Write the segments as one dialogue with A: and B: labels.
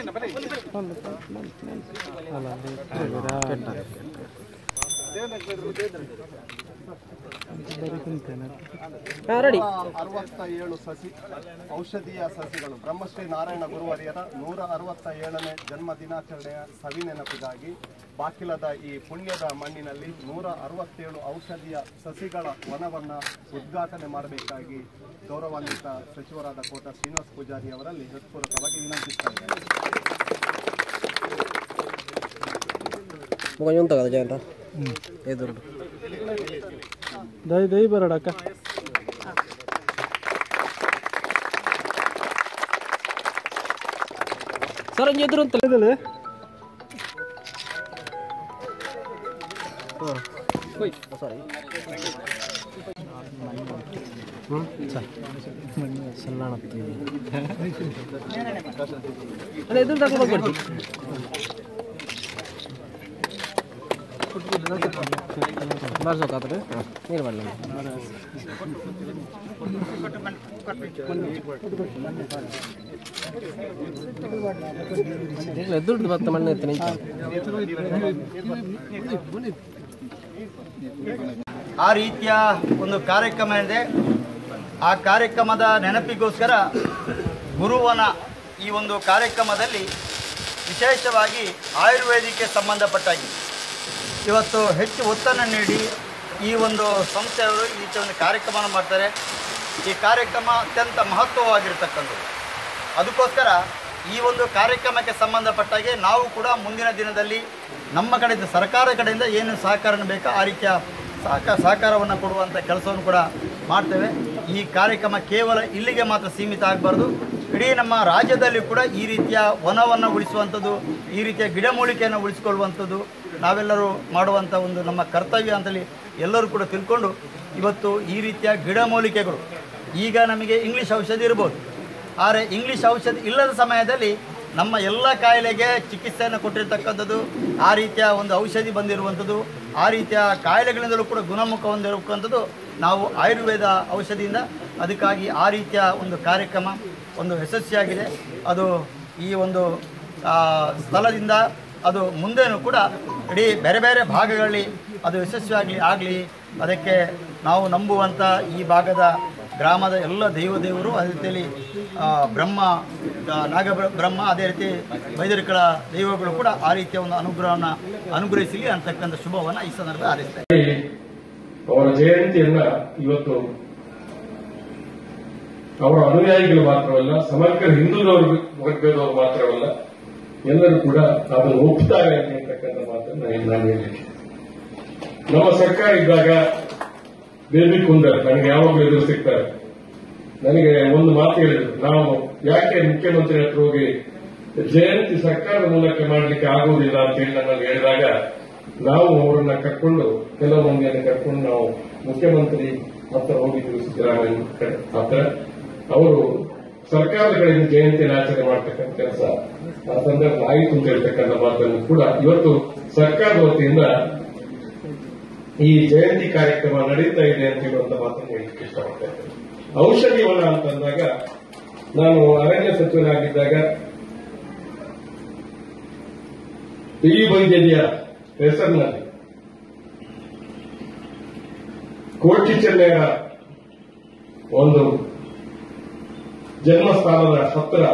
A: ಅರವತ್ತ ಏಳು ಸಸಿ ಔಷಧೀಯ ಸಸಿಗಳು ಬ್ರಹ್ಮಶ್ರೀ ನಾರಾಯಣ ಗುರುವರಿಯರ ನೂರ ಅರವತ್ತ ಏಳನೇ ಜನ್ಮ ದಿನಾಚರಣೆಯ ಸವಿನೆನಪಿಗಾಗಿ ಬಾಕಿಲದ ಈ ಪುಣ್ಯದ ಮಣ್ಣಿನಲ್ಲಿ ನೂರ ಅರವತ್ತೇಳು ಔಷಧೀಯ ಸಸಿಗಳ ವನವನ್ನು ಉದ್ಘಾಟನೆ ಮಾಡಬೇಕಾಗಿ ಗೌರವಾನ್ವಿತ ಸಚಿವರಾದ ಕೋಟ ಶ್ರೀನಿವಾಸ ಪೂಜಾರಿ ಅವರಲ್ಲಿ ಹೃತ್ಪೂರ್ವಕವಾಗಿ ವಿನಂತಿಸ್ತಾ ಇದ್ದೇನೆ
B: ಮುಖ ಎಂತ కదా ಜಯಂತ ಎದುರು
C: ದೈ ದೈ ಬರಡಕ್ಕ
B: ಸರ್ ಹಂಗೆ ಎದುರು ಅಂತ
C: ಇದರಲ್ಲಿ
B: ಸಾರಿ ಸಣ್ಣಾಣತ್ತೀವಿ ಅಲ್ಲ ಎದುರು ತಗೊಂಡು ಹೋಗ್ಬಿಡ್ತಿ ಬಾರ್ಸೋಕಾದ್ರೆ ನೀರು ಮಾಡಲ ಎದುರು ಬತ್ತ ಮಣ್ಣು ಎತ್ತ ನಿಂತ
D: ಆ ರೀತಿಯ ಒಂದು ಕಾರ್ಯಕ್ರಮ ಇದೆ ಆ ಕಾರ್ಯಕ್ರಮದ ನೆನಪಿಗೋಸ್ಕರ ಗುರುವನ ಈ ಒಂದು ಕಾರ್ಯಕ್ರಮದಲ್ಲಿ ವಿಶೇಷವಾಗಿ ಆಯುರ್ವೇದಿಕ್ಕೆ ಸಂಬಂಧಪಟ್ಟಾಗಿ ಇವತ್ತು ಹೆಚ್ಚು ಒತ್ತನ್ನು ನೀಡಿ ಈ ಒಂದು ಸಂಸ್ಥೆಯವರು ಈ ರೀತಿಯ ಒಂದು ಕಾರ್ಯಕ್ರಮ ಮಾಡ್ತಾರೆ ಈ ಕಾರ್ಯಕ್ರಮ ಅತ್ಯಂತ ಮಹತ್ವವಾಗಿರ್ತಕ್ಕಂಥದ್ದು ಅದಕ್ಕೋಸ್ಕರ ಈ ಒಂದು ಕಾರ್ಯಕ್ರಮಕ್ಕೆ ಸಂಬಂಧಪಟ್ಟಾಗೆ ನಾವು ಕೂಡ ಮುಂದಿನ ದಿನದಲ್ಲಿ ನಮ್ಮ ಕಡೆಯಿಂದ ಸರ್ಕಾರ ಕಡೆಯಿಂದ ಏನು ಸಹಕಾರ ಬೇಕೋ ಆ ರೀತಿಯ ಸಹಕ ಸಹಕಾರವನ್ನು ಕೊಡುವಂಥ ಕೆಲಸವನ್ನು ಕೂಡ ಮಾಡ್ತೇವೆ ಈ ಕಾರ್ಯಕ್ರಮ ಕೇವಲ ಇಲ್ಲಿಗೆ ಮಾತ್ರ ಸೀಮಿತ ಆಗಬಾರ್ದು ಇಡೀ ನಮ್ಮ ರಾಜ್ಯದಲ್ಲಿ ಕೂಡ ಈ ರೀತಿಯ ವನವನ್ನು ಉಳಿಸುವಂಥದ್ದು ಈ ರೀತಿಯ ಗಿಡಮೂಲಿಕೆಯನ್ನು ಉಳಿಸಿಕೊಳ್ಳುವಂಥದ್ದು ನಾವೆಲ್ಲರೂ ಮಾಡುವಂಥ ಒಂದು ನಮ್ಮ ಕರ್ತವ್ಯ ಅಂತೇಳಿ ಎಲ್ಲರೂ ಕೂಡ ತಿಳ್ಕೊಂಡು ಇವತ್ತು ಈ ರೀತಿಯ ಗಿಡಮೂಲಿಕೆಗಳು ಈಗ ನಮಗೆ ಇಂಗ್ಲೀಷ್ ಔಷಧಿ ಇರ್ಬೋದು ಆದರೆ ಇಂಗ್ಲೀಷ್ ಔಷಧಿ ಇಲ್ಲದ ಸಮಯದಲ್ಲಿ ನಮ್ಮ ಎಲ್ಲ ಕಾಯಿಲೆಗೆ ಚಿಕಿತ್ಸೆಯನ್ನು ಕೊಟ್ಟಿರ್ತಕ್ಕಂಥದ್ದು ಆ ರೀತಿಯ ಒಂದು ಔಷಧಿ ಬಂದಿರುವಂಥದ್ದು ಆ ರೀತಿಯ ಕಾಯಿಲೆಗಳಿಂದಲೂ ಕೂಡ ಗುಣಮುಖ ಹೊಂದಿರುವಂಥದ್ದು ನಾವು ಆಯುರ್ವೇದ ಔಷಧಿಯಿಂದ ಅದಕ್ಕಾಗಿ ಆ ರೀತಿಯ ಒಂದು ಕಾರ್ಯಕ್ರಮ ಒಂದು ಯಶಸ್ವಿಯಾಗಿದೆ ಅದು ಈ ಒಂದು ಆ, ಸ್ಥಳದಿಂದ ಅದು ಮುಂದೆನೂ ಕೂಡ ಇಡೀ ಬೇರೆ ಬೇರೆ ಭಾಗಗಳಲ್ಲಿ ಅದು ಯಶಸ್ವಿಯಾಗಲಿ ಆಗಲಿ ಅದಕ್ಕೆ ನಾವು ನಂಬುವಂಥ ಈ ಭಾಗದ ಗ್ರಾಮದ ಎಲ್ಲ ದೈವ ದೇವರು ಅದೇ ರೀತಿಯಲ್ಲಿ ಆ, ಬ್ರಹ್ಮ ಆ, ನಾಗ ಬ್ರ- ಬ್ರಹ್ಮ ಅದೇ ರೀತಿ ವೈದ್ಯರುಗಳ ದೈವಗಳು ಕೂಡ ಆ ರೀತಿಯ ಒಂದು ಅನುಗ್ರಹವನ್ನು ಅನುಗ್ರಹಿಸಲಿ ಅಂತಕ್ಕಂಥ ಶುಭವನ್ನು ಈ ಸಂದರ್ಭ ಹಾರೈಸ್ತೇನೆ
E: ಅವರ ಜಯಂತಿಯನ್ನ ಇವತ್ತು ಅವರ ಅನುಯಾಯಿಗಳು ಮಾತ್ರವಲ್ಲ ಸಮಗ್ರ ಹಿಂದೂದವರು ವರ್ಗದವರು ಮಾತ್ರವಲ್ಲ ಎಲ್ಲರೂ ಕೂಡ ಅದನ್ನು ಒಪ್ತಾರೆ ಅಂತಕ್ಕಂಥ ಮಾತನ್ನು ನಾನು ನಾನು ಹೇಳಲಿಕ್ಕೆ ನಮ್ಮ ಸರ್ಕಾರ ಇದ್ದಾಗ ಬೇಬಿ ಕುಂದರ್ ನನಗೆ ಯಾವಾಗಲೂ ಎದುರು ಸಿಗ್ತಾರೆ ನನಗೆ ಒಂದು ಮಾತು ಹೇಳಿದ್ರು ನಾವು ಯಾಕೆ ಮುಖ್ಯಮಂತ್ರಿ ಹತ್ರ ಹೋಗಿ ಜಯಂತಿ ಸರ್ಕಾರದ ಮೂಲಕ ಮಾಡಲಿಕ್ಕೆ ಆಗುವುದಿಲ್ಲ ಅಂತ ಹೇಳಿ ನನ್ನಲ್ಲಿ ಹೇಳಿದಾಗ ನಾವು ಅವರನ್ನ ಕರ್ಕೊಂಡು ಕೆಲವು ಮಂದಿಯನ್ನು ಕರ್ಕೊಂಡು ನಾವು ಮುಖ್ಯಮಂತ್ರಿ ಹತ್ರ ಹೋಗಿದ್ವಿ ಸಿದ್ದರಾಮಯ್ಯ ಕಡೆ ಹತ್ರ ಅವರು ಸರ್ಕಾರದ ಕಡೆಯಿಂದ ಜಯಂತಿಯನ್ನು ಆಚರಣೆ ಮಾಡ್ತಕ್ಕಂಥ ಕೆಲಸ ಆ ಸಂದರ್ಭ ಆಯಿತು ಅಂತ ಹೇಳ್ತಕ್ಕಂಥ ಮಾತನ್ನು ಕೂಡ ಇವತ್ತು ಸರ್ಕಾರದ ವತಿಯಿಂದ ಈ ಜಯಂತಿ ಕಾರ್ಯಕ್ರಮ ನಡೀತಾ ಇದೆ ಅಂತ ಹೇಳುವಂತ ಮಾತನ್ನು ಹೇಳಲಿಕ್ಕೆ ಇಷ್ಟಪಡ್ತಾ ಇದ್ದೇನೆ ಔಷಧಿ ವನ ಅಂತಂದಾಗ ನಾನು ಅರಣ್ಯ ಸಚಿವನಾಗಿದ್ದಾಗ ಈ ವೈದ್ಯರಿಯ ಹೆಸರಿನಲ್ಲಿ ಕೋಟಿ ಚೆನ್ನಯ್ಯ ಒಂದು ಜನ್ಮಸ್ಥಾನದ ಹತ್ತಿರ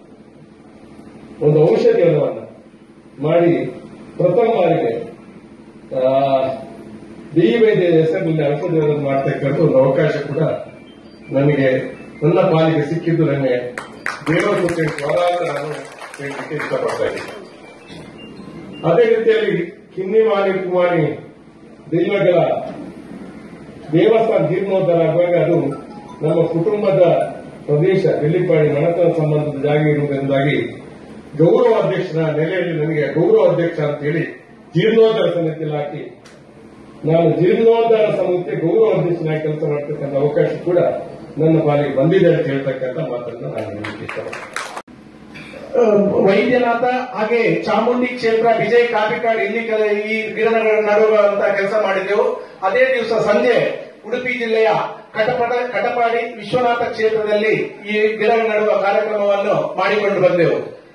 E: ಒಂದು ಔಷಧಿ ವನವನ್ನು ಮಾಡಿ ಪ್ರಥಮ ಬಾರಿಗೆ ಆ, ಡಿ ವೈದ್ಯರ ಹೆಸರಿನಲ್ಲಿ ಔಷಧಿಗಳನ್ನು ಮಾಡ್ತಕ್ಕಂಥ ಒಂದು ಅವಕಾಶ ಕೂಡ ನನಗೆ ನನ್ನ ಪಾಲಿಗೆ ಸಿಕ್ಕಿದ್ದು ನನಗೆ ದೇವರ ಜೊತೆ ಸ್ವರಾಟ ನಾನು ಹೇಳಲಿಕ್ಕೆ ಇಷ್ಟಪಡ್ತಾ ಇದ್ದೀನಿ ಅದೇ ರೀತಿಯಲ್ಲಿ ಕಿನ್ನಿವಾಣಿ ಕುಮಾರಿ ದೈವಗಳ ದೇವಸ್ಥಾನ ಜೀರ್ಣೋದ್ಧಾರ ಆಗುವಾಗ ಅದು ನಮ್ಮ ಕುಟುಂಬದ ಪ್ರದೇಶ ಬೆಳ್ಳಿಪಾಡಿ ಮಣತನ ಸಂಬಂಧದ ಜಾಗ ಇರುವುದರಿಂದಾಗಿ ಗೌರವ ಅಧ್ಯಕ್ಷರ ನೆಲೆಯಲ್ಲಿ ನನಗೆ ಗೌರವ ಅಧ್ಯಕ್ಷ ಅಂತ ಹೇಳಿ ಜೀರ್ಣೋದ್ಧಾರ ಸಮಿತಿಯಲ್ಲಿ ಹಾಕಿ ನಾನು ಜೀರ್ಣೋದ್ಧಾರ ಸಮಿತಿ ಗೌರವ ಅಧ್ಯಕ್ಷನಾಗಿ ಕೆಲಸ ಮಾಡ್ತಕ್ಕಂಥ ಅವಕಾಶ ಕೂಡ ನನ್ನ ಪಾಲಿಗೆ ಬಂದಿದೆ ಅಂತ ಹೇಳ್ತಕ್ಕಂಥ ಮಾತನ್ನು ನಾನು ಹೇಳಲಿಕ್ಕೆ ಇಷ್ಟಪಡ್ತೀನಿ
F: ಆ, ವೈದ್ಯನಾಥ ಹಾಗೆ ಚಾಮುಂಡಿ ಕ್ಷೇತ್ರ ವಿಜಯ್ ಕಾಪಿಕಾಡ್ ಇಲ್ಲಿ ಕೆಲ- ಈ ಗಿಡಗಳ ನಡುವಂತ ಕೆಲಸ ಮಾಡಿದೆವು ಅದೇ ದಿವಸ ಸಂಜೆ ಉಡುಪಿ ಜಿಲ್ಲೆಯ ಕಟಪಟ ಕಟಪಾಡಿ ವಿಶ್ವನಾಥ ಕ್ಷೇತ್ರದಲ್ಲಿ ಈ ಗಿಡ ನಡುವ ಕಾರ್ಯಕ್ರಮವನ್ನು ಮಾಡಿಕೊಂಡು ಬಂದೆವು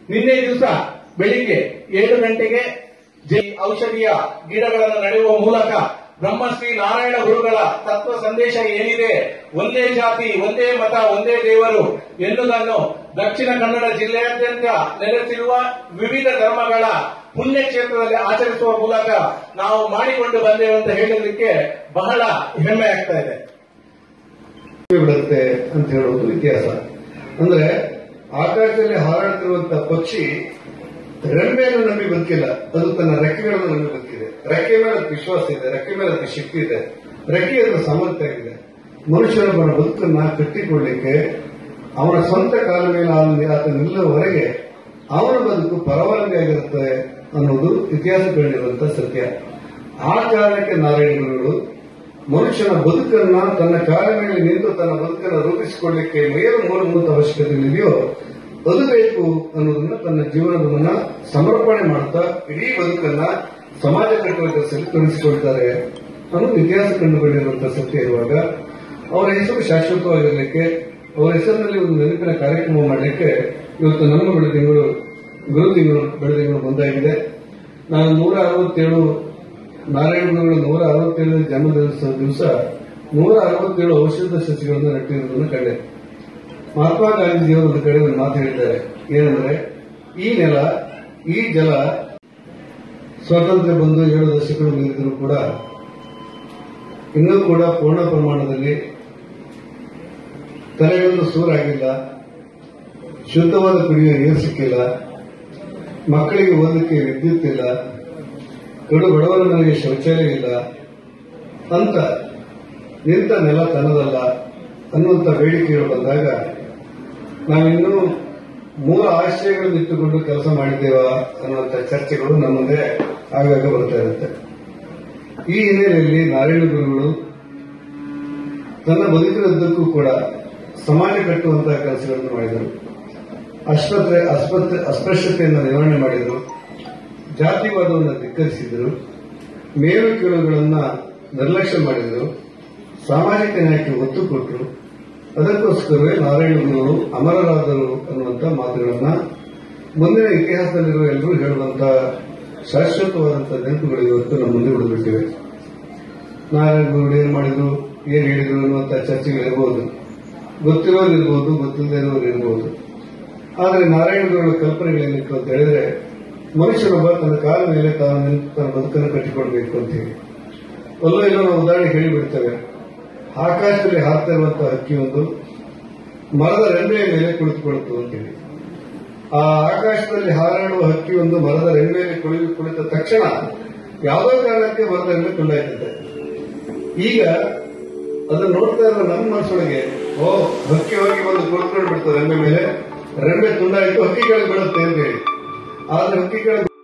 F: ನಿನ್ನೆ ದಿವಸ ಬೆಳಿಗ್ಗೆ ಏಳು ಗಂಟೆಗೆ ಜೈ ಔಷಧಿಯ ಗಿಡಗಳನ್ನು ನಡೆಯುವ ಮೂಲಕ ಬ್ರಹ್ಮಶ್ರೀ ನಾರಾಯಣ ಗುರುಗಳ ತತ್ವ ಸಂದೇಶ ಏನಿದೆ ಒಂದೇ ಜಾತಿ ಒಂದೇ ಮತ ಒಂದೇ ದೇವರು ಎನ್ನುವುದನ್ನು ದಕ್ಷಿಣ ಕನ್ನಡ ಜಿಲ್ಲೆಯಾದ್ಯಂತ ನೆಲೆಸಿರುವ ವಿವಿಧ ಧರ್ಮಗಳ ಪುಣ್ಯಕ್ಷೇತ್ರದಲ್ಲಿ ಆಚರಿಸುವ ಮೂಲಕ ನಾವು ಮಾಡಿಕೊಂಡು ಬಂದೇವೆ ಅಂತ ಹೇಳಲಿಕ್ಕೆ ಬಹಳ ಹೆಮ್ಮೆ ಆಗ್ತಾ ಇದೆ
C: ಬಿಡುತ್ತೆ ಅಂತ ಹೇಳುವುದು ಇತಿಹಾಸ ಅಂದ್ರೆ ಆಕಾಶದಲ್ಲಿ ಹಾರಾಡ್ತಿರುವಂತಹ ಪಕ್ಷಿ ರೆಂಬೆಯನ್ನು ನಂಬಿ ಬದುಕಿಲ್ಲ ಅದು ತನ್ನ ರೆಕ್ಕೆಗಳನ್ನು ನಂಬಿ ಬದುಕಿದೆ ರೆಕ್ಕೆ ಮೇಲೆ ಅದಕ್ಕೆ ವಿಶ್ವಾಸ ಇದೆ ರೆಕ್ಕೆ ಮೇಲೆ ಅದಕ್ಕೆ ಶಕ್ತಿ ಇದೆ ರೆಕ್ಕೆ ಅದರ ಸಾಮರ್ಥ್ಯ ಇದೆ ಮನುಷ್ಯನೊಬ್ಬನ ಬದುಕನ್ನ ಕಟ್ಟಿಕೊಳ್ಳಿಕ್ಕೆ ಅವನ ಸ್ವಂತ ಕಾಲ ಮೇಲೆ ಆತ- ಆತ ನಿಲ್ಲುವವರೆಗೆ ಅವನ ಬದುಕು ಪರವಾನಗಿಯಾಗಿರುತ್ತೆ ಅನ್ನೋದು ಇತಿಹಾಸ ಕಂಡಿರುವಂತಹ ಸತ್ಯ ಆ ಕಾರಣಕ್ಕೆ ನಾರಾಯಣ ಗುರುಗಳು ಮನುಷ್ಯನ ಬದುಕನ್ನ ತನ್ನ ಕಾಲ ಮೇಲೆ ನಿಂತು ತನ್ನ ಬದುಕನ್ನು ರೂಪಿಸಿಕೊಳ್ಳಿಕ್ಕೆ ಏನು ಮೂಲಭೂತ ಅವಶ್ಯಕತೆ ಇದೆಯೋ ಅದು ಬೇಕು ಅನ್ನೋದನ್ನ ತನ್ನ ಜೀವನವನ್ನ ಸಮರ್ಪಣೆ ಮಾಡ್ತಾ ಇಡೀ ಬದುಕನ್ನ ಸಮಾಜ ಕಟ್ಟುವ ಕೆಲಸದಲ್ಲಿ ತೊಡಗಿಸಿಕೊಳ್ತಾರೆ ಅನ್ನೋದು ಇತಿಹಾಸ ಕಂಡುಕೊಂಡಿರುವಂತಹ ಸತ್ಯ ಇರುವಾಗ ಅವರ ಹೆಸರು ಶಾಶ್ವತವಾಗಿರಲಿಕ್ಕೆ ಅವರ ಹೆಸರಿನಲ್ಲಿ ಒಂದು ನೆನಪಿನ ಕಾರ್ಯಕ್ರಮ ಮಾಡಲಿಕ್ಕೆ ಇವತ್ತು ನಮ್ಮ ಬೆಳದಿಂಗಳು ಗುರು ತಿಂಗಳು ಬೆಳದಿಂಗಳು ಮುಂದಾಗಿದೆ ನಾನು ನೂರ ಅರವತ್ತೇಳು ನಾರಾಯಣ ಗುರುಗಳ ನೂರ ಅರವತ್ತೇಳು ಜನ್ಮ ದಿವಸ ದಿವಸ ನೂರ ಅರವತ್ತೇಳು ಔಷಧ ಸಸಿಗಳನ್ನು ನೆಟ್ಟಿರುವುದನ್ನು ಕಂಡೆ ಮಹಾತ್ಮ ಗಾಂಧೀಜಿಯವರು ಒಂದು ಕಡೆ ಒಂದು ಮಾತು ಹೇಳಿದ್ದಾರೆ ಏನಂದ್ರೆ ಈ ನೆಲ ಈ ಜಲ ಸ್ವಾತಂತ್ರ್ಯ ಬಂದು ಏಳು ದಶಕಗಳು ಮೀರಿದರೂ ಕೂಡ ಇನ್ನೂ ಕೂಡ ಪೂರ್ಣ ಪ್ರಮಾಣದಲ್ಲಿ ತಲೆಗಳನ್ನು ಸೂರಾಗಿಲ್ಲ ಶುದ್ಧವಾದ ಕುಡಿಯುವ ನೀರು ಸಿಕ್ಕಿಲ್ಲ ಮಕ್ಕಳಿಗೆ ಓದಲಿಕ್ಕೆ ವಿದ್ಯುತ್ ಇಲ್ಲ ಕಡು ಬಡವರ ಮನೆಗೆ ಶೌಚಾಲಯ ಇಲ್ಲ ಅಂತ ನಿಂತ ನೆಲ ತನ್ನದಲ್ಲ ಅನ್ನುವಂಥ ಬೇಡಿಕೆಗಳು ಬಂದಾಗ ನಾವಿನ್ನೂ ಮೂಲ ಆಶಯಗಳನ್ನು ಇಟ್ಟುಕೊಂಡು ಕೆಲಸ ಮಾಡಿದ್ದೇವಾ ಅನ್ನುವಂಥ ಚರ್ಚೆಗಳು ನಮ್ಮ ಮುಂದೆ ಆಗಾಗ ಬರ್ತಾ ಇರುತ್ತೆ ಈ ಹಿನ್ನೆಲೆಯಲ್ಲಿ ನಾರಾಯಣ ಗುರುಗಳು ತನ್ನ ಬದುಕಿನದ್ದಕ್ಕೂ ಕೂಡ ಸಮಾಜ ಕಟ್ಟುವಂತಹ ಕೆಲಸಗಳನ್ನು ಮಾಡಿದರು ಅಸ್ಪತ್ರೆ ಅಸ್ಪತ್ರೆ ಅಸ್ಪೃಶ್ಯತೆಯನ್ನು ನಿವಾರಣೆ ಮಾಡಿದರು ಜಾತಿವಾದವನ್ನು ಧಿಕ್ಕರಿಸಿದರು ಮೇಲು ಕೀಳುಗಳನ್ನ ನಿರ್ಲಕ್ಷ್ಯ ಮಾಡಿದರು ಸಾಮಾಜಿಕ ನ್ಯಾಯಕ್ಕೆ ಒತ್ತು ಕೊಟ್ಟರು ಅದಕ್ಕೋಸ್ಕರವೇ ನಾರಾಯಣ ಗುರುಗಳು ಅಮರರಾದರು ಅನ್ನುವಂಥ ಮಾತುಗಳನ್ನ ಮುಂದಿನ ಇತಿಹಾಸದಲ್ಲಿರುವ ಎಲ್ಲರೂ ಹೇಳುವಂತಹ ಶಾಶ್ವತವಾದಂತಹ ನೆನಪುಗಳು ಇವತ್ತು ನಮ್ಮ ಮುಂದೆ ಉಳಿದ್ಬಿಟ್ಟಿವೆ ನಾರಾಯಣ ಗುರುಗಳು ಏನ್ ಮಾಡಿದ್ರು ಏನ್ ಹೇಳಿದ್ರು ಅನ್ನುವಂಥ ಚರ್ಚೆಗಳಿರ್ಬೋದು ಗೊತ್ತಿರೋರು ಇರ್ಬೋದು ಗೊತ್ತಿಲ್ಲದೆ ಇರೋರು ಇರ್ಬೋದು ಆದರೆ ನಾರಾಯಣ ಗುರುಗಳ ಕಲ್ಪನೆಗಳೇನಿತ್ತು ಅಂತ ಹೇಳಿದ್ರೆ ಮನುಷ್ಯನೊಬ್ಬ ತನ್ನ ಕಾಲ ಮೇಲೆ ತಾನು ನಿಂತು ತನ್ನ ಬದುಕನ್ನು ಕಟ್ಟಿಕೊಳ್ಬೇಕು ಅಂತ ಹೇಳಿ ಅಲ್ಲೋ ಇಲ್ಲೋ ನಾವು ಉದಾಹರಣೆ ಹೇಳಿಬಿಡ್ತೇವೆ ಆಕಾಶದಲ್ಲಿ ಹಾರ್ತಾ ಇರುವಂತಹ ಹಕ್ಕಿಯೊಂದು ಮರದ ರೆಂಬೆಯ ಮೇಲೆ ಕುಳಿತುಕೊಳ್ತು ಅಂತೇಳಿ ಆ ಆಕಾಶದಲ್ಲಿ ಹಾರಾಡುವ ಹಕ್ಕಿಯೊಂದು ಮರದ ರೆಂಬೆಯಲ್ಲಿ ಕುಳಿತು ಕುಳಿತ ತಕ್ಷಣ ಯಾವುದೋ ಕಾರಣಕ್ಕೆ ಮರದ ರೆಂಬೆ ತುಂಡಾಯ್ತದೆ ಈಗ ಅದನ್ನ ನೋಡ್ತಾ ಇರೋ ನಮ್ಮ ಮನಸ್ಸೊಳಗೆ ಓ ಹಕ್ಕಿ ಹೋಗಿ ಬಂದು ಕುಳಿತುಕೊಂಡು ಬಿಡ್ತದೆ ರೆಂಬೆ ಮೇಲೆ ರೆಂಬೆ ತುಂಡಾಯ್ತು ಹಕ್ಕಿಗಳಿಗೆ ಬೀಳುತ್ತೆ ಅಂತ ಹೇಳಿ ಆದ್ರೆ ಹಕ್ಕಿಗಳಿಗೆ